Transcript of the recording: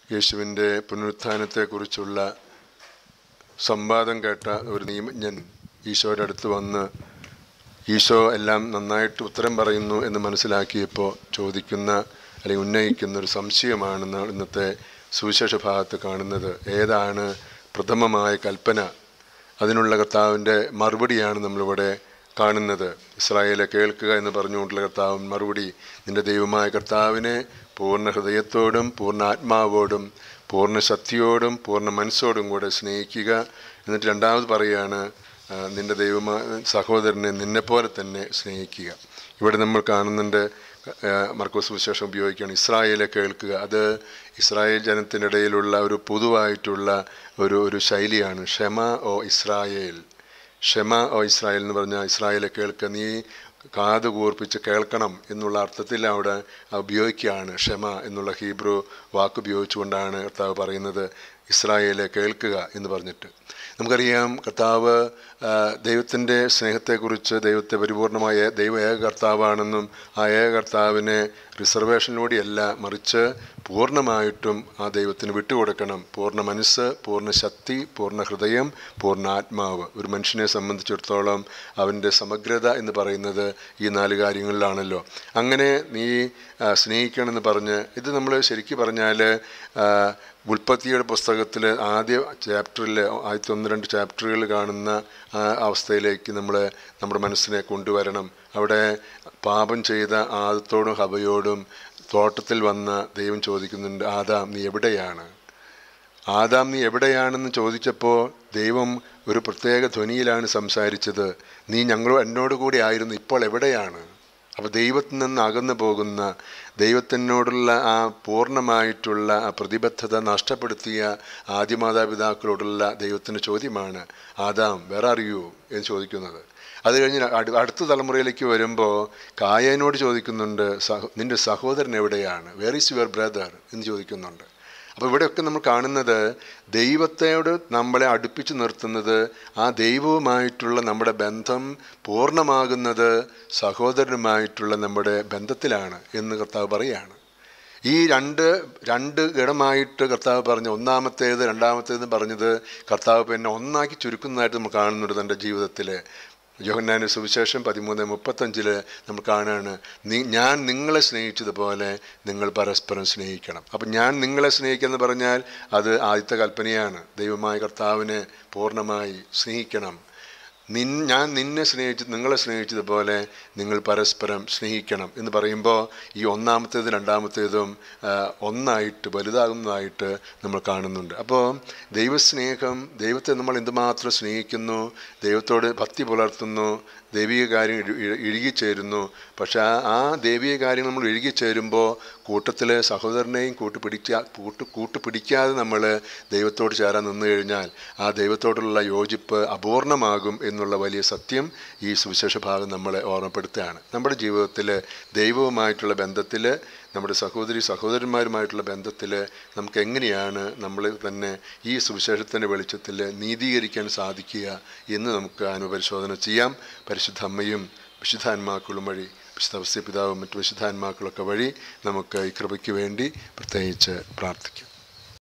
യേശുവിൻ്റെ പുനരുത്ഥാനത്തെക്കുറിച്ചുള്ള സംവാദം കേട്ട ഒരു നിയമജ്ഞൻ ഈശോയുടെ അടുത്ത് വന്ന് ഈശോ എല്ലാം നന്നായിട്ട് ഉത്തരം പറയുന്നു എന്ന് മനസ്സിലാക്കിയപ്പോൾ ചോദിക്കുന്ന അല്ലെങ്കിൽ ഉന്നയിക്കുന്ന ഒരു സംശയമാണ് ഇന്നത്തെ സുവിശേഷ ഭാഗത്ത് കാണുന്നത് ഏതാണ് പ്രഥമമായ കൽപ്പന അതിനുള്ള കർത്താവിൻ്റെ മറുപടിയാണ് നമ്മളിവിടെ കാണുന്നത് ഇസ്രായേലെ കേൾക്കുക എന്ന് പറഞ്ഞുകൊണ്ടുള്ള കർത്താവ് മറുപടി നിന്റെ ദൈവമായ കർത്താവിനെ പൂർണ്ണ ഹൃദയത്തോടും പൂർണ്ണ ആത്മാവോടും പൂർണ്ണ ശക്തിയോടും പൂർണ്ണ മനസ്സോടും കൂടെ സ്നേഹിക്കുക എന്നിട്ട് രണ്ടാമത് പറയുകയാണ് ആ, നിന്റെ ദൈവമായ സഹോദരനെ നിന്നെപ്പോലെ തന്നെ സ്നേഹിക്കുക ഇവിടെ നമ്മൾ കാണുന്നുണ്ട് ആ, മർക്കോസ് വിശേഷം ഉപയോഗിക്കുകയാണ് ഇസ്രായേലെ കേൾക്കുക അത് ഇസ്രായേൽ ജനത്തിനിടയിലുള്ള ഒരു പൊതുവായിട്ടുള്ള ഒരു ഒരു ശൈലിയാണ് ക്ഷമ ഓ ഇസ്രായേൽ ക്ഷമ ഓ ഇസ്രായേൽ എന്ന് പറഞ്ഞാൽ ഇസ്രായേലെ കേൾക്കുക നീ കാത് കൂർപ്പിച്ച് കേൾക്കണം എന്നുള്ള അർത്ഥത്തിൽ അവിടെ ഉപയോഗിക്കുകയാണ് ക്ഷമ എന്നുള്ള ഹീബ്രു വാക്ക് ഉപയോഗിച്ചുകൊണ്ടാണ് കർത്താവ് പറയുന്നത് ഇസ്രായേലെ കേൾക്കുക എന്ന് പറഞ്ഞിട്ട് നമുക്കറിയാം കർത്താവ് ദൈവത്തിൻ്റെ സ്നേഹത്തെക്കുറിച്ച് ദൈവത്തെ പരിപൂർണമായ ദൈവ ഏക കർത്താവാണെന്നും ആ ഏക കർത്താവിനെ റിസർവേഷനിലൂടെയല്ല മറിച്ച് പൂർണ്ണമായിട്ടും ആ ദൈവത്തിന് വിട്ടുകൊടുക്കണം പൂർണ്ണ മനസ്സ് പൂർണ്ണ ശക്തി പൂർണ്ണ ഹൃദയം പൂർണ്ണ ആത്മാവ് ഒരു മനുഷ്യനെ സംബന്ധിച്ചിടത്തോളം അവൻ്റെ സമഗ്രത എന്ന് പറയുന്നത് ഈ നാല് കാര്യങ്ങളിലാണല്ലോ അങ്ങനെ നീ ആ, സ്നേഹിക്കണമെന്ന് പറഞ്ഞ് ഇത് നമ്മൾ ശരിക്കും പറഞ്ഞാൽ ഉൽപ്പത്തിയുടെ പുസ്തകത്തിൽ ആദ്യ ചാപ്റ്ററിൽ ആദ്യത്തെ ഒന്ന് രണ്ട് ചാപ്റ്ററുകൾ കാണുന്ന ആ അവസ്ഥയിലേക്ക് നമ്മൾ നമ്മുടെ മനസ്സിനെ കൊണ്ടുവരണം അവിടെ പാപം ചെയ്ത ആദത്തോടും ഹബയോടും തോട്ടത്തിൽ വന്ന ദൈവം ചോദിക്കുന്നുണ്ട് ആദാം നീ എവിടെയാണ് ആദാം നീ എവിടെയാണെന്ന് ചോദിച്ചപ്പോൾ ദൈവം ഒരു പ്രത്യേക ധ്വനിയിലാണ് സംസാരിച്ചത് നീ ഞങ്ങൾ എന്നോട് കൂടി ആയിരുന്നു ഇപ്പോൾ എവിടെയാണ് അപ്പോൾ ദൈവത്തിൽ നിന്ന് അകന്നു പോകുന്ന ദൈവത്തിനോടുള്ള ആ പൂർണ്ണമായിട്ടുള്ള ആ പ്രതിബദ്ധത നഷ്ടപ്പെടുത്തിയ ആദ്യമാതാപിതാക്കളോടുള്ള ദൈവത്തിൻ്റെ ചോദ്യമാണ് ആദാം വേറെ അറിയൂ എന്ന് ചോദിക്കുന്നത് അത് കഴിഞ്ഞ് അടു- അടുത്ത തലമുറയിലേക്ക് വരുമ്പോൾ കായനോട് ചോദിക്കുന്നുണ്ട് സഹ നിൻ്റെ സഹോദരൻ എവിടെയാണ് വേർ ഈസ് യുവർ ബ്രദർ എന്ന് ചോദിക്കുന്നുണ്ട് അപ്പോൾ ഇവിടെയൊക്കെ നമ്മൾ കാണുന്നത് ദൈവത്തോട് നമ്മളെ അടുപ്പിച്ച് നിർത്തുന്നത് ആ ദൈവവുമായിട്ടുള്ള നമ്മുടെ ബന്ധം പൂർണ്ണമാകുന്നത് സഹോദരനുമായിട്ടുള്ള നമ്മുടെ ബന്ധത്തിലാണ് എന്ന് കർത്താവ് പറയുകയാണ് ഈ രണ്ട് രണ്ട് ഗണമായിട്ട് കർത്താവ് പറഞ്ഞ ഒന്നാമത്തേത് രണ്ടാമത്തേത് പറഞ്ഞത് കർത്താവ് പിന്നെ ഒന്നാക്കി ചുരുക്കുന്നതായിട്ട് നമ്മൾ കാണുന്നുണ്ട് തൻ്റെ ജീവിതത്തിൽ യോഹന്നാൻ്റെ സുവിശേഷം പതിമൂന്ന് മുപ്പത്തഞ്ചിൽ നമ്മൾ കാണുകയാണ് നീ ഞാൻ നിങ്ങളെ സ്നേഹിച്ചതുപോലെ നിങ്ങൾ പരസ്പരം സ്നേഹിക്കണം അപ്പം ഞാൻ നിങ്ങളെ സ്നേഹിക്കുക എന്ന് പറഞ്ഞാൽ അത് ആദ്യത്തെ കൽപ്പനയാണ് ദൈവമായ കർത്താവിനെ പൂർണ്ണമായി സ്നേഹിക്കണം നിൻ ഞാൻ നിന്നെ സ്നേഹിച്ച് നിങ്ങളെ സ്നേഹിച്ചതുപോലെ നിങ്ങൾ പരസ്പരം സ്നേഹിക്കണം എന്ന് പറയുമ്പോൾ ഈ ഒന്നാമത്തേതും രണ്ടാമത്തേതും ആ, ഒന്നായിട്ട് വലുതാകുന്നതായിട്ട് നമ്മൾ കാണുന്നുണ്ട് അപ്പോൾ ദൈവസ്നേഹം ദൈവത്തെ നമ്മൾ എന്തുമാത്രം സ്നേഹിക്കുന്നു ദൈവത്തോട് ഭക്തി പുലർത്തുന്നു ദൈവിക കാര്യം ഇഴു- ഇഴ- ഇഴുകിച്ചേരുന്നു പക്ഷെ ആ- ആ ദൈവിക കാര്യം നമ്മൾ ഇഴുകിച്ചേരുമ്പോൾ കൂട്ടത്തിൽ സഹോദരനെയും കൂട്ടുപിടിക്കുക കൂട്ട് കൂട്ടുപിടിക്കാതെ നമ്മൾ ദൈവത്തോട് ചേരാൻ നിന്നു കഴിഞ്ഞാൽ ആ ദൈവത്തോടുള്ള യോജിപ്പ് അപൂർണമാകും എന്നുള്ള വലിയ സത്യം ഈ സുവിശേഷ ഭാഗം നമ്മളെ ഓർമ്മപ്പെടുത്തുകയാണ് നമ്മുടെ ജീവിതത്തിൽ ദൈവവുമായിട്ടുള്ള ബന്ധത്തിൽ നമ്മുടെ സഹോദരി സഹോദരന്മാരുമായിട്ടുള്ള ബന്ധത്തിൽ നമുക്ക് എങ്ങനെയാണ് നമ്മൾ തന്നെ ഈ സുവിശേഷത്തിൻ്റെ വെളിച്ചത്തിൽ നീതീകരിക്കാൻ സാധിക്കുക എന്ന് നമുക്ക് അനുപരിശോധന ചെയ്യാം പരിശുദ്ധ അമ്മയും വിശുദ്ധാത്മാക്കളും വഴി വിശുദ്ധ പിതാവും മറ്റു വിശുദ്ധാത്മാക്കളൊക്കെ വഴി നമുക്ക് ഈ കൃപയ്ക്ക് വേണ്ടി പ്രത്യേകിച്ച് പ്രാർത്ഥിക്കാം